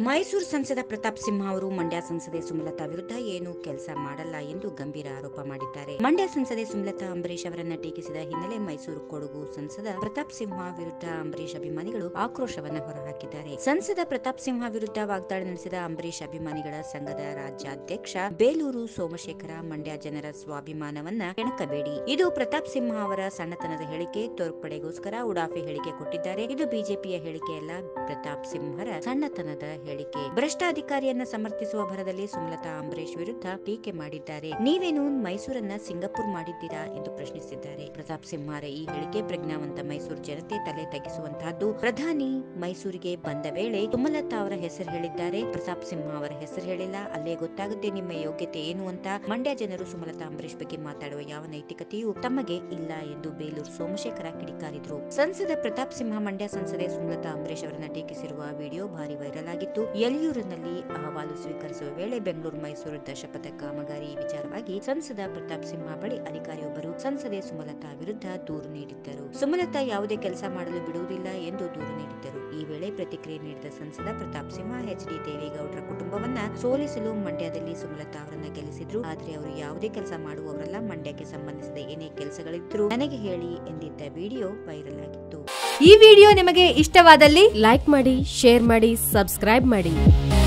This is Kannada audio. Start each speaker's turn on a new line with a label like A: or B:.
A: ಮೈಸೂರು ಸಂಸದ ಪ್ರತಾಪ್ ಸಿಂಹ ಅವರು ಮಂಡ್ಯ ಸಂಸದೆ ಸುಮಲತಾ ವಿರುದ್ಧ ಏನು ಕೆಲಸ ಮಾಡಲ್ಲ ಎಂದು ಗಂಭೀರ ಆರೋಪ ಮಾಡಿದ್ದಾರೆ ಮಂಡ್ಯ ಸಂಸದೆ ಸುಮಲತಾ ಅಂಬರೀಶ್ ಅವರನ್ನ ಟೀಕಿಸಿದ ಹಿನ್ನೆಲೆ ಮೈಸೂರು ಕೊಡಗು ಸಂಸದ ಪ್ರತಾಪ್ ಸಿಂಹ ವಿರುದ್ಧ ಅಂಬರೀಶ್ ಅಭಿಮಾನಿಗಳು ಆಕ್ರೋಶವನ್ನ ಹೊರಹಾಕಿದ್ದಾರೆ ಸಂಸದ ಪ್ರತಾಪ್ ಸಿಂಹ ವಿರುದ್ಧ ವಾಗ್ದಾಳಿ ನಡೆಸಿದ ಅಂಬರೀಶ್ ಅಭಿಮಾನಿಗಳ ಸಂಘದ ರಾಜ್ಯಾಧ್ಯಕ್ಷ ಬೇಲೂರು ಸೋಮಶೇಖರ ಮಂಡ್ಯ ಜನರ ಸ್ವಾಭಿಮಾನವನ್ನ ಕೆಣಕಬೇಡಿ ಇದು ಪ್ರತಾಪ್ ಸಿಂಹ ಅವರ ಸಣ್ಣತನದ ಹೇಳಿಕೆ ತೋರ್ಪಡೆಗೋಸ್ಕರ ಉಡಾಫೆ ಹೇಳಿಕೆ ಕೊಟ್ಟಿದ್ದಾರೆ ಇದು ಬಿಜೆಪಿಯ ಹೇಳಿಕೆಯಲ್ಲ ಪ್ರತಾಪ್ ಸಿಂಹರ ಸಣ್ಣತನದ ಹೇಳಿಕೆ ಭ್ರಷ್ಟ ಅಧಿಕಾರಿಯನ್ನ ಸಮರ್ಥಿಸುವ ಭರದಲ್ಲಿ ಸುಮಲತಾ ಅಂಬರೀಶ್ ವಿರುದ್ಧ ಟೀಕೆ ಮಾಡಿದ್ದಾರೆ ನೀವೇನು ಮೈಸೂರನ್ನ ಸಿಂಗಪುರ್ ಮಾಡಿದ್ದೀರಾ ಎಂದು ಪ್ರಶ್ನಿಸಿದ್ದಾರೆ ಪ್ರತಾಪ್ ಸಿಂಹರ ಈ ಹೇಳಿಕೆ ಪ್ರಜ್ಞಾವಂತ ಮೈಸೂರು ಜನತೆ ತಲೆ ತಗ್ಗಿಸುವಂತಹದ್ದು ಪ್ರಧಾನಿ ಮೈಸೂರಿಗೆ ಬಂದ ವೇಳೆ ಸುಮಲತಾ ಅವರ ಹೆಸರು ಹೇಳಿದ್ದಾರೆ ಪ್ರತಾಪ್ ಸಿಂಹ ಅವರ ಹೆಸರು ಹೇಳಿಲ್ಲ ಅಲ್ಲೇ ಗೊತ್ತಾಗುತ್ತೆ ನಿಮ್ಮ ಯೋಗ್ಯತೆ ಏನು ಅಂತ ಮಂಡ್ಯ ಜನರು ಸುಮಲತಾ ಅಂಬರೀಶ್ ಬಗ್ಗೆ ಮಾತಾಡುವ ಯಾವ ನೈತಿಕತೆಯೂ ತಮಗೆ ಇಲ್ಲ ಎಂದು ಬೇಲೂರು ಸೋಮಶೇಖರ ಕಿಡಿಕಾರಿದ್ರು ಸಂಸದ ಪ್ರತಾಪ್ ಸಿಂಹ ಮಂಡ್ಯ ಸಂಸದೆ ಸುಮಲತಾ ಅಂಬರೀಶ್ ಅವರನ್ನ ಟೀಕಿಸಿರುವ ವಿಡಿಯೋ ಭಾರಿ ವೈರಲ್ ಆಗಿತ್ತು ಯಲಿಯೂರಿನಲ್ಲಿ ಅಹವಾಲು ಸ್ವೀಕರಿಸುವ ವೇಳೆ ಬೆಂಗಳೂರು ಮೈಸೂರು ದಶಪಥ ಕಾಮಗಾರಿ ವಿಚಾರವಾಗಿ ಸಂಸದ ಪ್ರತಾಪ್ ಸಿಂಹ ಬಳಿ ಅಧಿಕಾರಿಯೊಬ್ಬರು ಸಂಸದೆ ಸುಮಲತಾ ವಿರುದ್ಧ ದೂರು ನೀಡಿದ್ದರು ಸುಮಲತಾ ಯಾವುದೇ ಕೆಲಸ ಮಾಡಲು ಬಿಡುವುದಿಲ್ಲ ಎಂದು ದೂರು ನೀಡಿದ್ದರು ಈ ವೇಳೆ ಪ್ರತಿಕ್ರಿಯೆ ನೀಡಿದ ಸಂಸದ ಪ್ರತಾಪ್ ಸಿಂಹ ಎಚ್ ಡಿ ದೇವೇಗೌಡರ ಕುಟುಂಬವನ್ನ ಸೋಲಿಸಲು ಮಂಡ್ಯದಲ್ಲಿ ಸುಮಲತಾ ಅವರನ್ನ ಗೆಲ್ಲಿಸಿದ್ರು ಆದ್ರೆ ಅವರು ಯಾವುದೇ ಕೆಲಸ ಮಾಡುವವರಲ್ಲ ಮಂಡ್ಯಕ್ಕೆ ಸಂಬಂಧಿಸಿದ ಏನೇ ಕೆಲಸಗಳಿದ್ರು ನನಗೆ ಹೇಳಿ ಎಂದಿದ್ದ ವಿಡಿಯೋ ವೈರಲ್ ಆಗಿತ್ತು
B: ಈ ವಿಡಿಯೋ ನಿಮಗೆ ಇಷ್ಟವಾದಲ್ಲಿ ಲೈಕ್ ಮಾಡಿ ಶೇರ್ ಮಾಡಿ ಸಬ್ಸ್ಕ್ರೈಬ್ ಮಾಡಿ